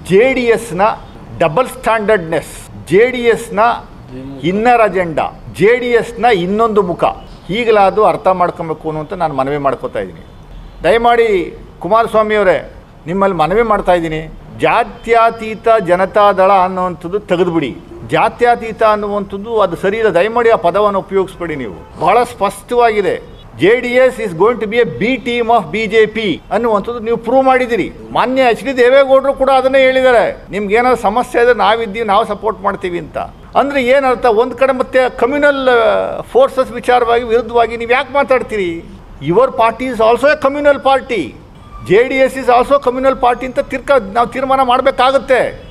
J D ಎಸ್ನ double ಸ್ಟ್ಯಾಂಡರ್ಡ್ನೆಸ್ J D ಎಸ್ನ ಇನ್ನರ್ ಅಜೆಂಡಾ ಜೆ ಡಿ ಎಸ್ನ ಇನ್ನೊಂದು ಮುಖ ಈಗಲಾದರೂ ಅರ್ಥ ಮಾಡ್ಕೊಬೇಕು ಅನ್ನುವಂತ ನಾನು ಮನವಿ ಮಾಡ್ಕೋತಾ ಇದ್ದೀನಿ ದಯಮಾಡಿ ಕುಮಾರಸ್ವಾಮಿ ಅವರೇ ನಿಮ್ಮಲ್ಲಿ ಮನವಿ ಮಾಡ್ತಾ ಇದ್ದೀನಿ ಜಾತ್ಯತೀತ ಜನತಾದಳ ಅನ್ನುವಂಥದ್ದು ತೆಗೆದುಬಿಡಿ ಜಾತ್ಯತೀತ ಅನ್ನುವಂಥದ್ದು ಅದು ಸರಿ ಇಲ್ಲ ದಯಮಾಡಿ ಆ ಪದವನ್ನು ಉಪಯೋಗಿಸ್ಬೇಡಿ ನೀವು ಬಹಳ ಸ್ಪಷ್ಟವಾಗಿದೆ J D S is going to be a B team of B J P ಅನ್ನುವಂಥದ್ದು ನೀವು ಪ್ರೂವ್ ಮಾಡಿದಿರಿ ಮಾನ್ಯ ಎಚ್ ಡಿ ದೇವೇಗೌಡರು ಕೂಡ ಅದನ್ನೇ ಹೇಳಿದ್ದಾರೆ ನಿಮ್ಗೆ ಏನಾದ್ರು ಸಮಸ್ಯೆ ಇದ್ರೆ ನಾವಿದ್ದೀವಿ ನಾವು ಸಪೋರ್ಟ್ ಮಾಡ್ತೀವಿ ಅಂತ ಅಂದರೆ ಏನರ್ಥ ಒಂದು ಕಡೆ ಮತ್ತೆ ಕಮ್ಯುನಲ್ ಫೋರ್ಸಸ್ ವಿಚಾರವಾಗಿ ವಿರುದ್ಧವಾಗಿ ನೀವು ಯಾಕೆ ಮಾತಾಡ್ತೀರಿ your party is also a communal party J D S is also communal party ಅಂತ ತಿರ್ಕ ನಾವು ತೀರ್ಮಾನ ಮಾಡಬೇಕಾಗುತ್ತೆ